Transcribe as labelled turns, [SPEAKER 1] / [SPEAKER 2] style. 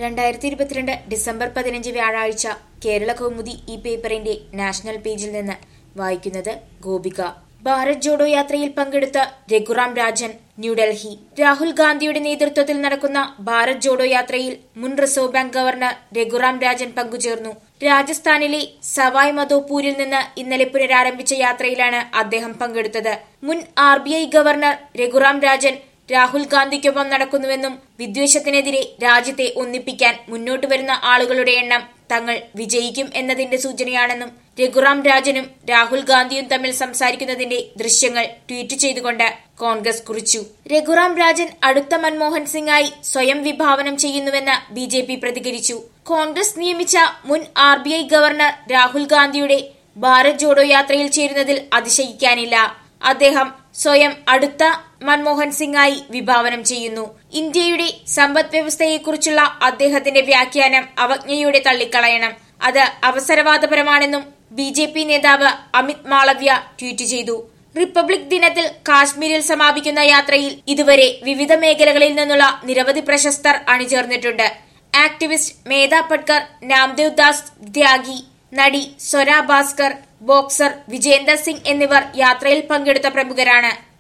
[SPEAKER 1] രണ്ടായിരത്തി ഇരുപത്തിരണ്ട് ഡിസംബർ പതിനഞ്ച് വ്യാഴാഴ്ച കേരള കൗമുദി ഈ പേപ്പറിന്റെ നാഷണൽ പേജിൽ നിന്ന് വായിക്കുന്നത് ഗോപിക ഭാരത് ജോഡോ യാത്രയിൽ പങ്കെടുത്ത രഘുറാം രാജൻ ന്യൂഡൽഹി രാഹുൽ ഗാന്ധിയുടെ നേതൃത്വത്തിൽ നടക്കുന്ന ഭാരത് ജോഡോ യാത്രയിൽ മുൻ reserve bank governor Raghuram Rajan പങ്കുചേർന്നു രാജസ്ഥാനിലെ സവായ് മധോപൂരിൽ നിന്ന് ഇന്നലെ പുനരാരംഭിച്ച യാത്രയിലാണ് അദ്ദേഹം പങ്കെടുത്തത് മുൻ ആർ ഗവർണർ രഘുറാം രാജൻ രാഹുൽ ഗാന്ധിക്കൊപ്പം നടക്കുന്നുവെന്നും വിദ്വേഷത്തിനെതിരെ രാജ്യത്തെ ഒന്നിപ്പിക്കാൻ മുന്നോട്ട് വരുന്ന ആളുകളുടെ എണ്ണം തങ്ങൾ വിജയിക്കും എന്നതിന്റെ സൂചനയാണെന്നും രഘുറാം രാജനും രാഹുൽ ഗാന്ധിയും തമ്മിൽ സംസാരിക്കുന്നതിന്റെ ദൃശ്യങ്ങൾ ട്വീറ്റ് ചെയ്തുകൊണ്ട് കോൺഗ്രസ് കുറിച്ചു രഘുറാം രാജൻ അടുത്ത മൻമോഹൻ സിംഗായി സ്വയം വിഭാവനം ചെയ്യുന്നുവെന്ന് ബി ജെ പി പ്രതികരിച്ചു കോൺഗ്രസ് നിയമിച്ച മുൻ R B I governor Rahul ഗാന്ധിയുടെ ഭാരത് ജോഡോ യാത്രയിൽ ചേരുന്നതിൽ അതിശയിക്കാനില്ല അദ്ദേഹം സ്വയം അടുത്ത മൻമോഹൻ സിംഗായി വിഭാവനം ചെയ്യുന്നു ഇന്ത്യയുടെ സമ്പദ് വ്യവസ്ഥയെക്കുറിച്ചുള്ള അദ്ദേഹത്തിന്റെ വ്യാഖ്യാനം അവജ്ഞയോടെ തള്ളിക്കളയണം അത് അവസരവാദപരമാണെന്നും ബി ജെ പി നേതാവ് അമിത് മാളവ്യ ട്വീറ്റ് ചെയ്തു റിപ്പബ്ലിക് ദിനത്തിൽ കാശ്മീരിൽ സമാപിക്കുന്ന യാത്രയിൽ ഇതുവരെ വിവിധ മേഖലകളിൽ നിന്നുള്ള നിരവധി പ്രശസ്തർ അണിചേർന്നിട്ടുണ്ട് ആക്ടിവിസ്റ്റ് മേധ പട്കർ നാംദേവ് ദാസ് ത്യാഗി നടി സ്വര ഭാസ്കർ ബോക്സർ വിജേന്ദർ സിംഗ് എന്നിവർ യാത്രയിൽ പങ്കെടുത്ത പ്രമുഖരാണ്